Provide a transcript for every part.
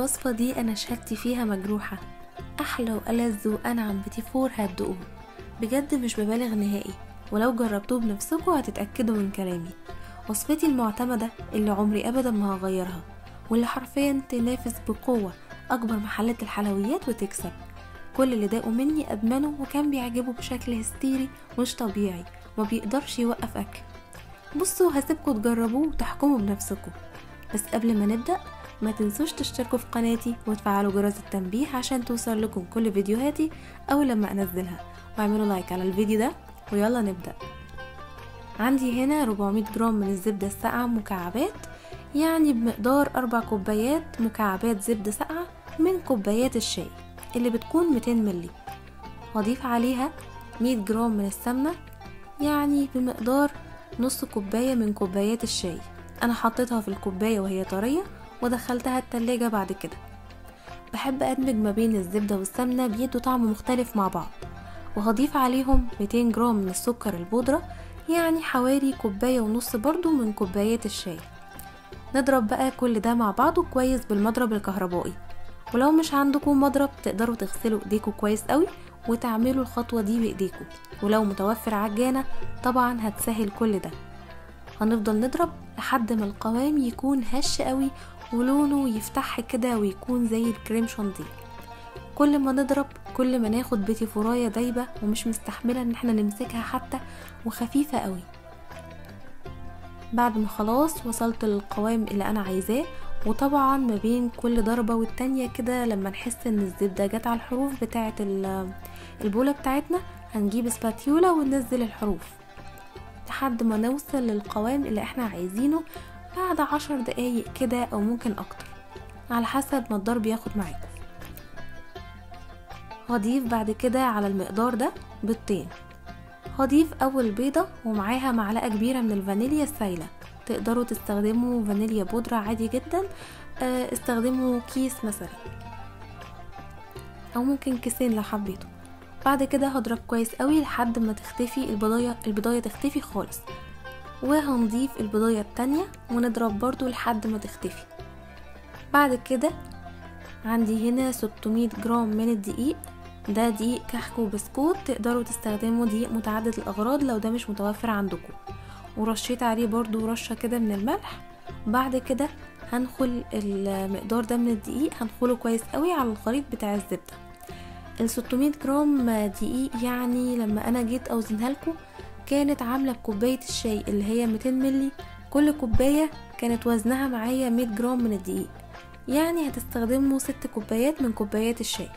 الوصفة دي أنا شهادتي فيها مجروحة أحلى وألذ وأنعم بتي فور هتدوقوه بجد مش ببالغ نهائي ولو جربتوه بنفسكم هتتأكدوا من كلامي وصفتي المعتمدة اللي عمري أبدا ما هغيرها واللي حرفيا تنافس بقوة أكبر محلات الحلويات وتكسب كل اللي داقوا مني أدمنوا وكان بيعجبه بشكل هستيري مش طبيعي ما بيقدرش يوقف أكل بصوا هسيبكم تجربوه وتحكموا بنفسكم بس قبل ما نبدأ ما تنسوش تشتركوا في قناتي وتفعلوا جرس التنبيه عشان توصل لكم كل فيديوهاتي أول لما أنزلها واعملوا لايك على الفيديو ده ويلا نبدأ عندي هنا 400 جرام من الزبدة الساقعة مكعبات يعني بمقدار أربع كوبايات مكعبات زبدة ساقعة من كوبايات الشاي اللي بتكون 200 ملي هضيف عليها 100 جرام من السمنة يعني بمقدار نص كوباية من كوبايات الشاي أنا حطيتها في الكوباية وهي طرية ودخلتها التلاجة بعد كده بحب أدمج ما بين الزبدة والسمنة بيدوا طعم مختلف مع بعض وهضيف عليهم 200 جرام من السكر البودرة يعني حوالي كوباية ونص برضو من كوبايات الشاي نضرب بقى كل ده مع بعضه كويس بالمضرب الكهربائي ولو مش عندكم مضرب تقدروا تغسلوا ايديكم كويس قوي وتعملوا الخطوة دي بايديكم ولو متوفر عجانة طبعا هتسهل كل ده هنفضل نضرب لحد ما القوام يكون هش قوي ولونه يفتح كده ويكون زي الكريم شانتيه كل ما نضرب كل ما ناخد بيتي فراية دايبة ومش مستحملة ان احنا نمسكها حتى وخفيفة قوي بعد ما خلاص وصلت للقوام اللي انا عايزاه وطبعا ما بين كل ضربة والتانية كده لما نحس ان الزبدة جت على الحروف بتاعة البولة بتاعتنا هنجيب سباتيولا وننزل الحروف لحد ما نوصل للقوام اللي احنا عايزينه بعد عشر دقايق كده او ممكن اكتر على حسب ما الضرب ياخد معاكم هضيف بعد كده على المقدار ده بيضتين هضيف اول بيضة ومعاها معلقة كبيرة من الفانيليا السايلة تقدروا تستخدموا فانيليا بودرة عادي جدا استخدموا كيس مثلا او ممكن كيسين لو حبيتوا بعد كده هضرب كويس قوي لحد ما تختفي البضاية البضاية تختفي خالص وهنضيف البضاية التانية ونضرب برضو لحد ما تختفي بعد كده عندي هنا 600 جرام من الدقيق ده دقيق كحك وبسكوت تقدروا تستخدموا دقيق متعدد الأغراض لو ده مش متوفر عندكم ورشيت عليه برضو رشة كده من الملح بعد كده هنخل المقدار ده من الدقيق هنخله كويس قوي على الخليط بتاع الزبدة ال 600 جرام دقيق يعني لما انا جيت اوزنها لكم كانت عاملة بكوباية الشاي اللي هي 200 ملي كل كوباية كانت وزنها معايا 100 جرام من الدقيق يعني هتستخدموا ست كوبايات من كوبايات الشاي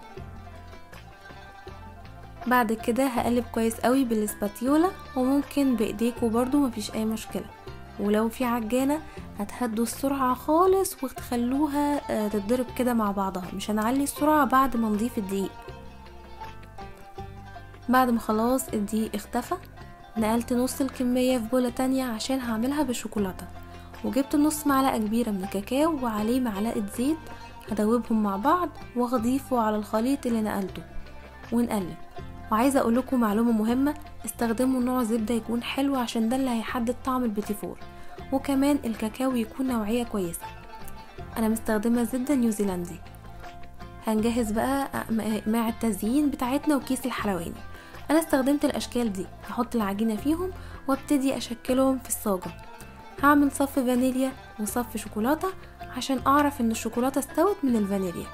بعد كده هقلب كويس قوي بالسباتيولا وممكن بايديكوا برضو مفيش اي مشكلة ولو في عجانة هتهدوا السرعة خالص وتخلوها تتضرب كده مع بعضها مش هنعلي السرعة بعد ما نضيف الدقيق بعد ما خلاص الدقيق اختفى نقلت نص الكمية في بولة تانية عشان هعملها بالشوكولاتة وجبت نص معلقة كبيرة من الكاكاو وعليه معلقة زيت هدوبهم مع بعض واضيفه على الخليط اللي نقلته ونقلب وعايزة اقول لكم معلومة مهمة استخدموا نوع زبدة يكون حلو عشان ده اللي هيحدد طعم البيتيفور وكمان الكاكاو يكون نوعية كويسة انا مستخدمة زبدة نيوزيلندي هنجهز بقى مع التزيين بتاعتنا وكيس الحلواني انا استخدمت الاشكال دي هحط العجينة فيهم وابتدي اشكلهم في الصاجة هعمل صف فانيليا وصف شوكولاتة عشان اعرف ان الشوكولاتة استوت من الفانيليا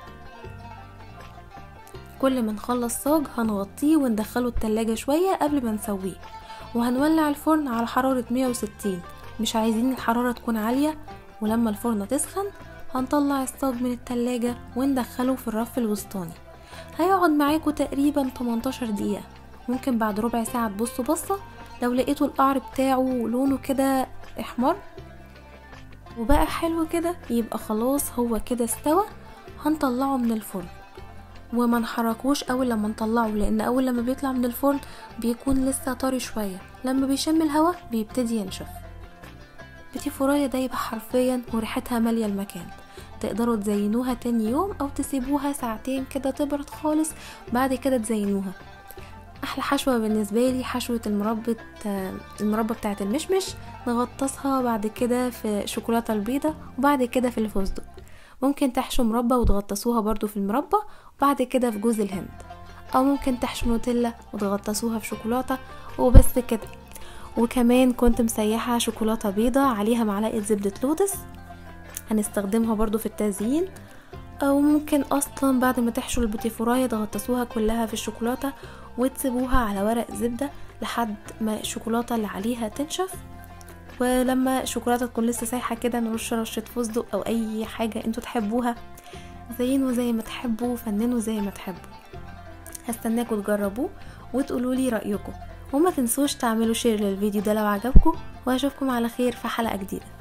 كل ما نخلص صاج هنغطيه وندخله التلاجة شوية قبل ما نسويه وهنولع الفرن على حرارة 160 مش عايزين الحرارة تكون عالية ولما الفرن تسخن هنطلع الصاج من التلاجة وندخله في الرف الوسطاني هيقعد معاكم تقريبا 18 دقيقة ممكن بعد ربع ساعة تبصوا بصة لو لقيتوا القعر بتاعه لونه كده احمر وبقى حلو كده يبقى خلاص هو كده استوى هنطلعه من الفرن وما نحركوش اول لما نطلعه لان اول لما بيطلع من الفرن بيكون لسه طري شويه لما بيشم الهواء بيبتدي ينشف بتي فراية دايبة حرفيا وريحتها مالية المكان تقدروا تزينوها تاني يوم او تسيبوها ساعتين كده تبرد خالص بعد كده تزينوها احلى حشوة بالنسبة لي حشوة المربى المربى بتاعة المشمش نغطسها بعد كده في شوكولاتة البيضة وبعد كده في الفستق ممكن تحشوا مربى وتغطسوها برضو في المربى وبعد كده في جوز الهند او ممكن تحشوا نوتيلا وتغطسوها في شوكولاتة وبس كده وكمان كنت مسيحة شوكولاتة بيضة عليها معلقة زبدة لوتس هنستخدمها برضو في التزيين او ممكن اصلا بعد ما تحشوا البوتيفوراية تغطسوها كلها في الشوكولاتة وتسيبوها على ورق زبدة لحد ما الشوكولاتة اللي عليها تنشف ولما الشوكولاتة تكون لسه سايحة كده نرش رشة فستق او اي حاجة انتوا تحبوها زينوا زي ما تحبوا فننوا زي ما تحبوا هستناكوا تجربوه وتقولوا لي رأيكم وما تنسوش تعملوا شير للفيديو ده لو عجبكم واشوفكم على خير في حلقة جديدة